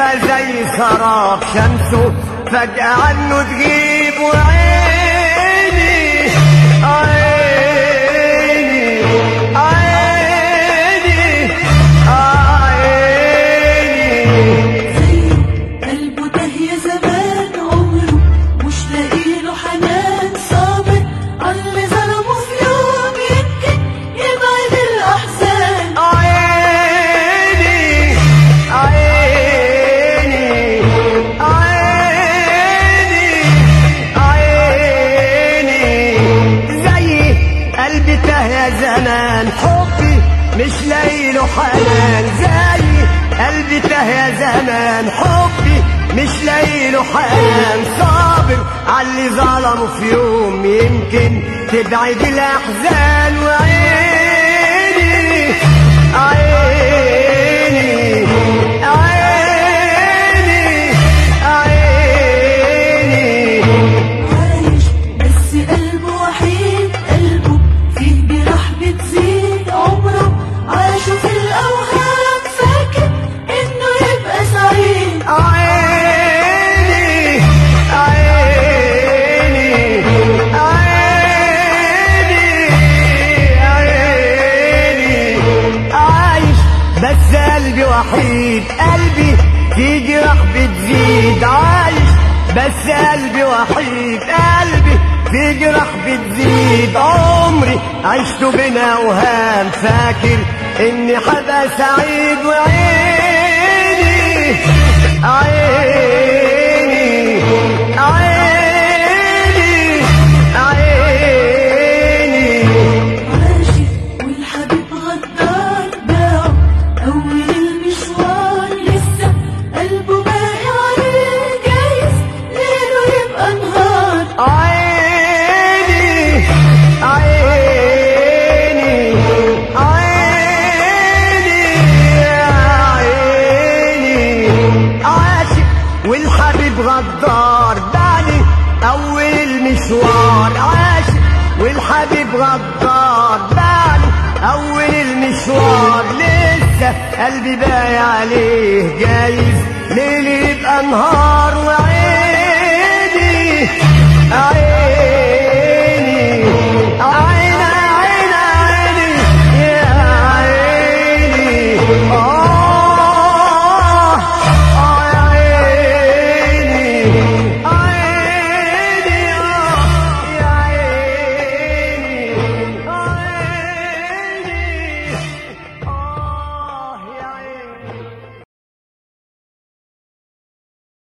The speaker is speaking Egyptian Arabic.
يبقى زي سراب شمسه فجأة عنه تغيب وعيني عيني عيني عيني قلبه ده يا زمان عمره مش لاقيله حنان صابر عاللي ظلمه في يوم يمكن يبعد الأحزان عيني عيني عيني عيني زي قلبي تاه يا زمان حبي مش لاقيله حنان زي قلبي تاه يا زمان حبي مش لاقيله حنان صابر عاللي ظلمه في يوم يمكن تبعد الاحزان وعيني عيني عيني عيني عايش بس قلبه وحيد قلبه فيه جراح بتزيد عمره عاشه في الأوهام فاكر إنه يبقى سعيد عيني عيني عيني عيني عايش بس قلبي وحيد قلبي في جراح بتزيد عايش بس قلبي وحيد قلبي في جراح بتزيد عمري عشت بين اوهام فاكر اني حبقى سعيد وعيني عيني عيني عيني عاشق والحبيب غدار باعه أول المشوار لسه قلبه باقي عليه جايز ليله يبقى نهار عيني عيني عيني عيني عاشق والحبيب غدار دعني اول المشوار عاشق والحبيب غدار دعني اول المشوار لسه قلبي باقي عليه جايز ليلي يبقى نهار وعيني